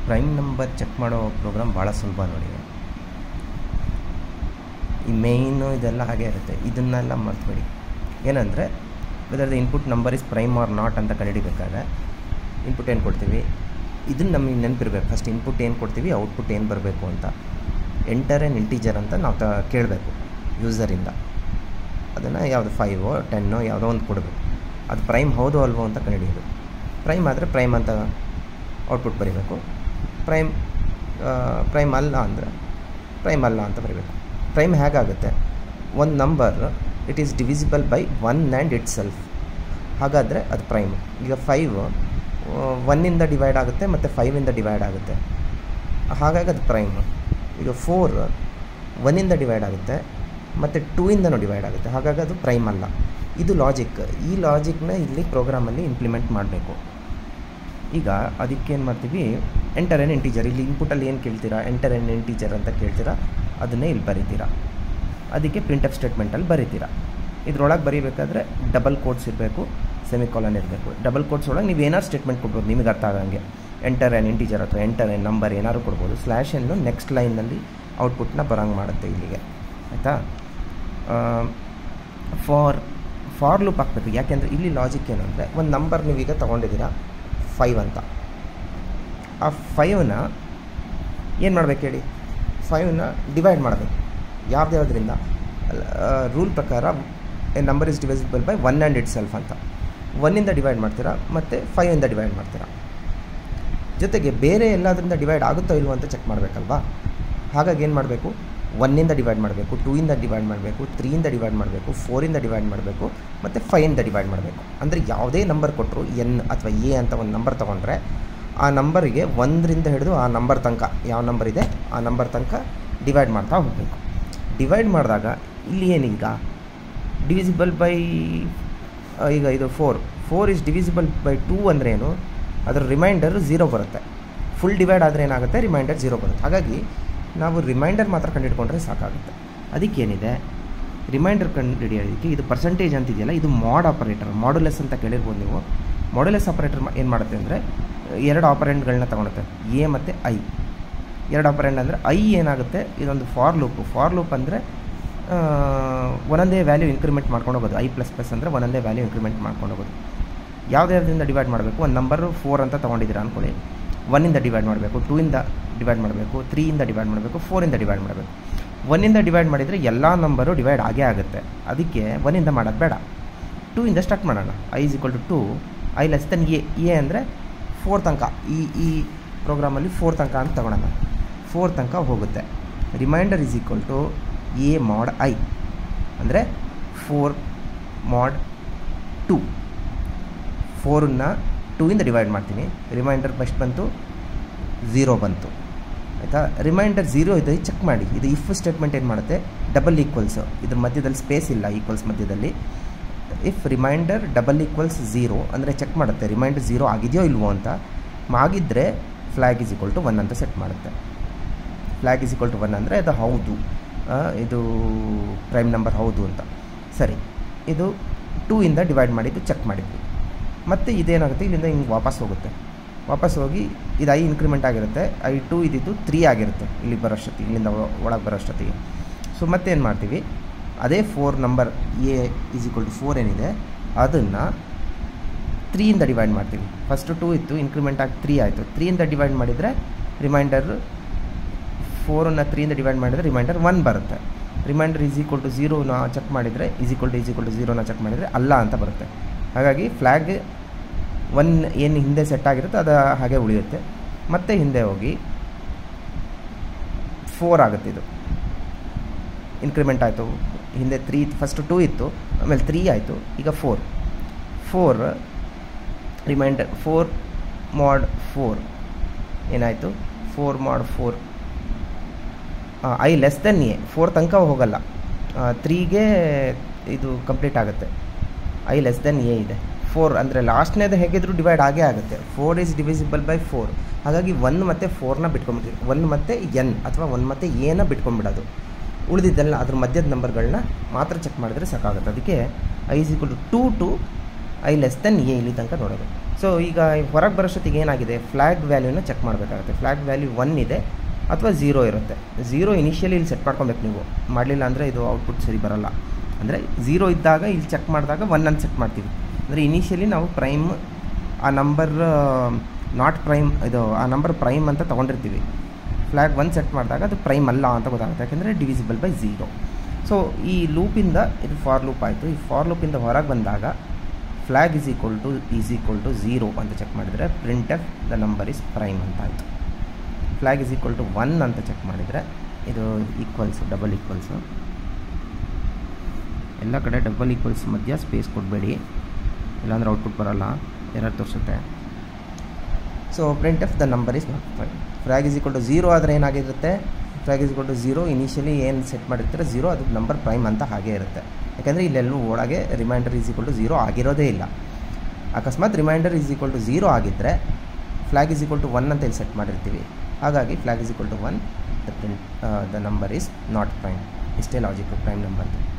prime number check ಮಾಡೋ program ಭಾಳ ಸುಲಭ ನೋಡಿ ಈ ಮೇಯ್ನು ಇದೆಲ್ಲ ಹಾಗೆ ಇರುತ್ತೆ ಇದನ್ನೆಲ್ಲ ಮರ್ತಬೇಡಿ ಏನಂದರೆ whether the input number is prime or not ಅಂತ ಕಂಡುಹಿಡಿಬೇಕಾದ್ರೆ ಇನ್ಪುಟ್ ಏನು ಕೊಡ್ತೀವಿ ಇದನ್ನು ನಮಗೆ ನೆನಪಿರ್ಬೇಕು ಫಸ್ಟ್ ಇನ್ಪುಟ್ ಏನು ಕೊಡ್ತೀವಿ ಔಟ್ಪುಟ್ ಏನು ಬರಬೇಕು ಅಂತ ಎಂಟರ್ ಆ್ಯಂಡ್ ಇಂಟೀಜರ್ ಅಂತ ನಾವು ತ ಕೇಳಬೇಕು ಯೂಸರಿಂದ ಅದನ್ನು ಯಾವುದು ಫೈವೋ ಟೆನ್ನೋ ಯಾವುದೋ ಒಂದು ಕೊಡಬೇಕು ಅದು ಪ್ರೈಮ್ ಹೌದೋ ಅಲ್ವೋ ಅಂತ ಕಂಡುಹಿಡಿಯೋದು ಪ್ರೈಮ್ ಆದರೆ ಪ್ರೈಮ್ ಅಂತ ಔಟ್ಪುಟ್ ಬರೀಬೇಕು ಪ್ರೈಮ್ ಪ್ರೈಮ್ ಅಲ್ಲ ಅಂದರೆ ಪ್ರೈಮ್ ಅಲ್ಲ ಅಂತ ಬರೀಬೇಕು ಪ್ರೈಮ್ ಹೇಗಾಗುತ್ತೆ ಒಂದು number it is divisible by one and itself ಹಾಗಾದರೆ ಅದು ಪ್ರೈಮ್ ಈಗ ಫೈವ್ ಒನ್ನಿಂದ ಡಿವೈಡ್ ಆಗುತ್ತೆ ಮತ್ತು ಫೈವಿಂದ ಡಿವೈಡ್ ಆಗುತ್ತೆ ಹಾಗಾಗಿ ಅದು ಪ್ರೈಮ್ ಈಗ ಫೋರ್ ಒನ್ನಿಂದ ಡಿವೈಡ್ ಆಗುತ್ತೆ ಮತ್ತು ಟೂ ಇಂದನೂ ಡಿವೈಡ್ ಆಗುತ್ತೆ ಹಾಗಾಗಿ ಅದು ಪ್ರೈಮ್ ಅಲ್ಲ ಇದು ಲಾಜಿಕ್ ಈ ಲಾಜಿಕ್ನ ಇಲ್ಲಿ ಪ್ರೋಗ್ರಾಮಲ್ಲಿ ಇಂಪ್ಲಿಮೆಂಟ್ ಮಾಡಬೇಕು ಈಗ ಅದಕ್ಕೆ ಏನು ಮಾಡ್ತೀವಿ ಎಂಟರ್ ಎನ್ ಇಂಟೀಜರ್ ಇಲ್ಲಿ ಇನ್ಪುಟಲ್ಲಿ ಏನು ಕೇಳ್ತೀರಾ ಎಂಟರ್ ಎನ್ ಇಂಟೀಜರ್ ಅಂತ ಕೇಳ್ತೀರಾ ಅದನ್ನೇ ಇಲ್ಲಿ ಬರೀತೀರಾ ಅದಕ್ಕೆ ಪ್ರಿಂಟ್ ಅಪ್ ಸ್ಟೇಟ್ಮೆಂಟಲ್ಲಿ ಬರೀತೀರಾ ಇದ್ರೊಳಗೆ ಬರೀಬೇಕಾದ್ರೆ ಡಬಲ್ ಕೋಡ್ಸ್ ಇರಬೇಕು ಸೆಮಿಕಾಲನ್ ಇರಬೇಕು ಡಬಲ್ ಕೋಡ್ಸ್ ಒಳಗೆ ನೀವು ಏನಾರು ಸ್ಟೇಟ್ಮೆಂಟ್ ಕೊಡ್ಬೋದು ನಿಮಗೆ ಅರ್ಥ ಆಗಂಗೆ ಎಂಟರ್ ಎನ್ ಇಂಟೀಜರ್ ಅಥವಾ ಎಂಟರ್ ಎನ್ ನಂಬರ್ ಏನಾದ್ರು ಕೊಡ್ಬೋದು ಸ್ಲ್ಯಾಶ್ ಎನ್ನು ನೆಕ್ಸ್ಟ್ ಲೈನಲ್ಲಿ ಔಟ್ಪುಟ್ನ ಬರೋಂಗೆ ಮಾಡುತ್ತೆ ಇಲ್ಲಿಗೆ ಆಯಿತಾ ಫಾರ್ ಫಾರ್ ಲೂಪ್ ಹಾಕಬೇಕು ಯಾಕೆಂದರೆ ಇಲ್ಲಿ ಲಾಜಿಕ್ ಏನಂದರೆ ಒಂದು ನಂಬರ್ ನೀವೀಗ ತೊಗೊಂಡಿದ್ದೀರಾ ಫೈವ್ ಅಂತ ಆ ಫೈವ್ನ ಏನು ಮಾಡಬೇಕು ಹೇಳಿ ಫೈವ್ನ ಡಿವೈಡ್ ಮಾಡಬೇಕು ಯಾವ್ದ್ಯಾವುದರಿಂದ ರೂಲ್ ಪ್ರಕಾರ a number is divisible by one and itself ಅಂತ ಒನ್ನಿಂದ ಡಿವೈಡ್ ಮಾಡ್ತೀರಾ ಮತ್ತು ಫೈವಿಂದ ಡಿವೈಡ್ ಮಾಡ್ತೀರಾ ಜೊತೆಗೆ ಬೇರೆ ಎಲ್ಲದರಿಂದ ಡಿವೈಡ್ ಆಗುತ್ತೋ ಇಲ್ವೋ ಅಂತ ಚೆಕ್ ಮಾಡಬೇಕಲ್ವಾ ಹಾಗಾಗಿ ಏನು ಮಾಡಬೇಕು ಒನ್ನಿಂದ ಡಿವೈಡ್ ಮಾಡಬೇಕು ಟೂಯಿಂದ ಡಿವೈಡ್ ಮಾಡಬೇಕು ತ್ರೀಯಿಂದ ಡಿವೈಡ್ ಮಾಡಬೇಕು ಫೋರಿಂದ ಡಿವೈಡ್ ಮಾಡಬೇಕು ಮತ್ತು ಫೈವಿಂದ ಡಿವೈಡ್ ಮಾಡಬೇಕು ಅಂದರೆ ಯಾವುದೇ ನಂಬರ್ ಕೊಟ್ಟರು ಎನ್ ಅಥವಾ ಎ ಅಂತ ಒಂದು ನಂಬರ್ ತೊಗೊಂಡ್ರೆ ಆ ನಂಬರಿಗೆ ಒಂದರಿಂದ ಹಿಡಿದು ಆ ನಂಬರ್ ತನಕ ಯಾವ ನಂಬರ್ ಇದೆ ಆ ನಂಬರ್ ತನಕ ಡಿವೈಡ್ ಮಾಡ್ತಾ ಹೋಗಬೇಕು ಡಿವೈಡ್ ಮಾಡಿದಾಗ ಇಲ್ಲಿ ಏನೀಗ ಡಿವಿಸಿಬಲ್ ಬೈ ಈಗ ಇದು four four is divisible by two ಅಂದರೆ ಏನು ಅದರ ರಿಮೈಂಡರ್ ಝೀರೋ ಬರುತ್ತೆ ಫುಲ್ ಡಿವೈಡ್ ಆದರೆ ಏನಾಗುತ್ತೆ ರಿಮೈಂಡರ್ ಝೀರೋ ಬರುತ್ತೆ ಹಾಗಾಗಿ ನಾವು ರಿಮೈಂಡರ್ ಮಾತ್ರ ಕಂಡುಹಿಡ್ಕೊಂಡ್ರೆ ಸಾಕಾಗುತ್ತೆ ಅದಕ್ಕೇನಿದೆ ರಿಮೈಂಡರ್ ಕಂಡುಹಿಡಿಯೋದಕ್ಕೆ ಇದು ಪರ್ಸೆಂಟೇಜ್ ಅಂತಿದೆಯಲ್ಲ ಇದು ಮಾಡ್ ಆಪರೇಟರ್ ಮಾಡ್ಯುಲೆಸ್ ಅಂತ ಕೇಳಿರ್ಬೋದು ನೀವು ಮಾಡ್ಯುಲೆಸ್ ಆಪರೇಟರ್ ಏನು ಮಾಡುತ್ತೆ ಅಂದರೆ ಎರಡು ಆಪರೆಂಟ್ಗಳನ್ನ ತೊಗೊಳುತ್ತೆ ಎ ಮತ್ತು ಐ ಎರಡು ಆಪರೆಂಟ್ ಅಂದರೆ ಐ ಏನಾಗುತ್ತೆ ಇದೊಂದು ಫಾರ್ ಲೂಪು ಫಾರ್ ಲೂಪ್ ಅಂದರೆ ಒಂದೊಂದೇ ವ್ಯಾಲ್ಯೂ ಇನ್ಕ್ರಿಮೆಂಟ್ ಮಾಡ್ಕೊಂಡು ಹೋಗೋದು ಐ ಪ್ಲಸ್ ಪ್ಲಸ್ ಅಂದರೆ ಒಂದೊಂದೇ ವ್ಯಾಲ್ಯೂ ಇನ್ಕ್ರಿಮೆಂಟ್ ಮಾಡ್ಕೊಂಡು ಹೋಗೋದು ಯಾವುದ್ಯಾವುದರಿಂದ ಡಿವೈಡ್ ಮಾಡಬೇಕು ಒಂದು ನಂಬರು ಫೋರ್ ಅಂತ ತೊಗೊಂಡಿದ್ದೀರಾ ಅಂದ್ಕೊಳ್ಳಿ ಒನ್ನಿಂದ ಡಿವೈಡ್ ಮಾಡಬೇಕು ಟೂಯಿಂದ ಡಿವೈಡ್ ಮಾಡಬೇಕು ತ್ರೀಯಿಂದ ಡಿವೈಡ್ ಮಾಡಬೇಕು ಫೋರಿಂದ ಡಿವೈಡ್ ಮಾಡಬೇಕು ಒನ್ನಿಂದ ಡಿವೈಡ್ ಮಾಡಿದರೆ ಎಲ್ಲ ನಂಬರು ಡಿವೈಡ್ ಆಗೇ ಆಗುತ್ತೆ ಅದಕ್ಕೆ ಒನ್ನಿಂದ ಮಾಡೋದು ಬೇಡ ಟೂ ಇಂದ ಸ್ಟಾರ್ಟ್ ಮಾಡೋಣ I is equal to two I less than A A ಅಂದರೆ ಫೋರ್ ತನಕ ಈ ಈ ಪ್ರೋಗ್ರಾಮಲ್ಲಿ ಫೋರ್ ತನಕ ಅಂತ ತಗೊಳ್ಳೋಣ ಫೋರ್ ತನಕ ಹೋಗುತ್ತೆ remainder is equal to A mod I ಅಂದರೆ ಫೋರ್ ಮಾಡ್ ಟೂ ಫೋರನ್ನ ಟೂಯಿಂದ ಡಿವೈಡ್ ಮಾಡ್ತೀನಿ ರಿಮೈಂಡರ್ ಫಸ್ಟ್ ಬಂತು ಝೀರೋ ಬಂತು ಆಯಿತಾ ರಿಮೈಂಡರ್ ಝೀರೋ ಇದೆ ಚೆಕ್ ಮಾಡಿ ಇದು ಇಫ್ ಸ್ಟೇಟ್ಮೆಂಟ್ ಏನು ಮಾಡುತ್ತೆ ಡಬಲ್ ಈಕ್ವಲ್ಸ್ ಇದ್ರ ಮಧ್ಯದಲ್ಲಿ ಸ್ಪೇಸ್ ಇಲ್ಲ ಈಕ್ವಲ್ಸ್ ಮಧ್ಯದಲ್ಲಿ if remainder double equals zero ಅಂದರೆ ಚೆಕ್ ಮಾಡುತ್ತೆ ರಿಮೈಂಡರ್ ಝೀರೋ ಆಗಿದೆಯೋ ಇಲ್ವೋ ಅಂತ ಆಗಿದ್ದರೆ flag is equal to one ಅಂತ ಸೆಟ್ ಮಾಡುತ್ತೆ flag is equal to one ಅಂದರೆ ಅದು ಹೌದು ಇದು ಪ್ರೈಮ್ ನಂಬರ್ ಹೌದು ಅಂತ ಸರಿ ಇದು ಟೂ ಇಂದ ಡಿವೈಡ್ ಮಾಡಿದ್ದು ಚೆಕ್ ಮಾಡಿದ್ವಿ ಮತ್ತು ಇದೇನಾಗುತ್ತೆ ಇಲ್ಲಿಂದ ಹಿಂಗೆ ವಾಪಸ್ ಹೋಗುತ್ತೆ ವಾಪಸ್ ಹೋಗಿ ಇದು ಐ ಇನ್ಕ್ರಿಮೆಂಟ್ ಆಗಿರುತ್ತೆ ಐ ಟು ಇದ್ದಿದ್ದು ತ್ರೀ ಆಗಿರುತ್ತೆ ಇಲ್ಲಿ ಬರೋಷ್ಟೊತ್ತಿಗೆ ಇಲ್ಲಿಂದ ಒಳಗೆ ಬರೋಷ್ಟೊತ್ತಿಗೆ ಸೊ ಮತ್ತೇನು ಮಾಡ್ತೀವಿ ಅದೇ four number A is equal to four ಏನಿದೆ ಅದನ್ನು ತ್ರೀಯಿಂದ ಡಿವೈಡ್ ಮಾಡ್ತೀವಿ ಫಸ್ಟು ಟೂ ಇತ್ತು ಇನ್ಕ್ರಿಮೆಂಟ್ ಆಗಿ ತ್ರೀ ಆಯಿತು ತ್ರೀಯಿಂದ ಡಿವೈಡ್ ಮಾಡಿದರೆ ರಿಮೈಂಡರ್ ಫೋರನ್ನು ತ್ರೀಯಿಂದ ಡಿವೈಡ್ ಮಾಡಿದರೆ ರಿಮೈಂಡರ್ ಒನ್ ಬರುತ್ತೆ ರಿಮೈಂಡರ್ ಈಸ್ ಈಕ್ವಲ್ ಟು ಝೀರೋನ ಚೆಕ್ ಮಾಡಿದರೆ is equal to is equal to ಝೀರೋನ ಚೆಕ್ ಮಾಡಿದರೆ ಅಲ್ಲ ಅಂತ ಬರುತ್ತೆ ಹಾಗಾಗಿ ಫ್ಲ್ಯಾಗ್ ಒನ್ ಏನು ಹಿಂದೆ ಸೆಟ್ ಆಗಿರುತ್ತೆ ಅದು ಹಾಗೆ ಉಳಿಯುತ್ತೆ ಮತ್ತೆ ಹಿಂದೆ ಹೋಗಿ ಫೋರ್ ಆಗುತ್ತೆ ಇದು ಇನ್ಕ್ರಿಮೆಂಟ್ ಆಯಿತು ಹಿಂದೆ ತ್ರೀ ಫಸ್ಟ್ ಟೂ ಇತ್ತು ಆಮೇಲೆ ತ್ರೀ ಆಯಿತು ಈಗ four four remainder four mod four ಏನಾಯಿತು four mod four I less than A four ತನಕ ಹೋಗಲ್ಲ ತ್ರೀಗೆ ಇದು ಕಂಪ್ಲೀಟ್ ಆಗುತ್ತೆ ಐ ಲೆಸ್ ದೆನ್ ಎ ಇದೆ ಫೋರ್ ಅಂದರೆ ಲಾಸ್ಟ್ನೇದು ಹೇಗಿದ್ರು ಡಿವೈಡ್ ಆಗೇ ಆಗುತ್ತೆ four is divisible by four ಹಾಗಾಗಿ ಒನ್ ಮತ್ತು ಫೋರ್ನ ಬಿಟ್ಕೊಂಡ್ಬಿಡ್ತೀವಿ ಒನ್ ಮತ್ತು ಎನ್ ಅಥವಾ ಒನ್ ಮತ್ತು ಎನ ಬಿಟ್ಕೊಂಡ್ಬಿಡೋದು ಉಳಿದಿದ್ದೆಲ್ಲ ಅದ್ರ ಮಧ್ಯದ ನಂಬರ್ಗಳನ್ನ ಮಾತ್ರ ಚೆಕ್ ಮಾಡಿದ್ರೆ ಸಾಕಾಗುತ್ತೆ ಅದಕ್ಕೆ I is equal to two to I less than A ಇಲ್ಲಿ ತನಕ ನೋಡೋದು ಸೊ ಈಗ ಹೊರಗೆ ಬರೋಷ್ಟೊತ್ತಿಗೆ ಏನಾಗಿದೆ ಫ್ಲ್ಯಾಗ್ ವ್ಯಾಲ್ಯೂನ ಚೆಕ್ ಮಾಡಬೇಕಾಗುತ್ತೆ ಫ್ಲ್ಯಾಗ್ ವ್ಯಾಲ್ಯೂ ಒನ್ ಇದೆ ಅಥವಾ ಝೀರೋ ಇರುತ್ತೆ ಝೀರೋ ಇನಿಷಿಯಲಿ ಇಲ್ಲಿ ಸೆಟ್ ಮಾಡ್ಕೊಬೇಕು ನೀವು ಮಾಡಲಿಲ್ಲ ಅಂದರೆ ಇದು ಔಟ್ಪುಟ್ ಸರಿ ಬರೋಲ್ಲ ಅಂದರೆ ಝೀರೋ ಇದ್ದಾಗ ಇಲ್ಲಿ ಚೆಕ್ ಮಾಡಿದಾಗ ಒನ್ ಅಂತ ಸೆಟ್ ಮಾಡ್ತೀವಿ ಅಂದರೆ ಇನಿಷಿಯಲಿ ನಾವು ಪ್ರೈಮ್ ಆ ನಂಬರ್ ನಾಟ್ ಪ್ರೈಮ್ ಇದು ಆ ನಂಬರ್ ಪ್ರೈಮ್ ಅಂತ ತೊಗೊಂಡಿರ್ತೀವಿ ಫ್ಲ್ಯಾಗ್ ಒನ್ ಸೆಟ್ ಮಾಡಿದಾಗ ಅದು ಪ್ರೈಮ್ ಅಲ್ಲ ಅಂತ ಗೊತ್ತಾಗುತ್ತೆ ಯಾಕೆಂದರೆ ಡಿವಿಸಿಬಲ್ ಬೈ ಝೀರೋ ಸೊ ಈ ಲೂಪಿಂದ ಇದು ಫಾರ್ ಲೂಪ್ ಆಯಿತು ಈ ಫಾರ್ ಲೂಪಿಂದ ಹೊರಗೆ ಬಂದಾಗ flag is equal to is equal to zero ಅಂತ ಚೆಕ್ ಮಾಡಿದರೆ printf the number is prime ಅಂತ ಆಯಿತು flag is equal to one ಅಂತ ಚೆಕ್ ಮಾಡಿದರೆ ಇದು ಈಕ್ವಲ್ಸು ಡಬಲ್ ಈಕ್ವಲ್ಸು ಎಲ್ಲ ಕಡೆ ಡಬಲ್ ಈಕ್ವಲ್ಸ್ ಮಧ್ಯ ಸ್ಪೇಸ್ ಕೊಡಬೇಡಿ ಇಲ್ಲಾಂದ್ರೆ ಔಟ್ಪುಟ್ ಬರೋಲ್ಲ ಎರರ್ ತೋರಿಸುತ್ತೆ so printf the number is not prime flag is equal to zero ಆದರೆ ಏನಾಗಿರುತ್ತೆ flag is equal to zero initially ಏನು ಸೆಟ್ ಮಾಡಿರ್ತೀರ ಝೀರೋ ಅದು ನಂಬರ್ ಪ್ರೈಮ್ ಅಂತ ಹಾಗೇ ಇರುತ್ತೆ ಯಾಕೆಂದರೆ ಇಲ್ಲೆಲ್ಲೂ ಒಳಗೆ remainder is equal to zero ಆಗಿರೋದೇ ಇಲ್ಲ ಅಕಸ್ಮಾತ್ remainder is equal to zero ಆಗಿದ್ದರೆ flag is equal to one ಅಂತ ಇಲ್ಲಿ ಸೆಟ್ ಮಾಡಿರ್ತೀವಿ ಹಾಗಾಗಿ flag is equal to one the print the number is not prime ಇಷ್ಟೇ ಲಾಜಿಕ್ ಪ್ರೈಮ್ ನಂಬರ್ದು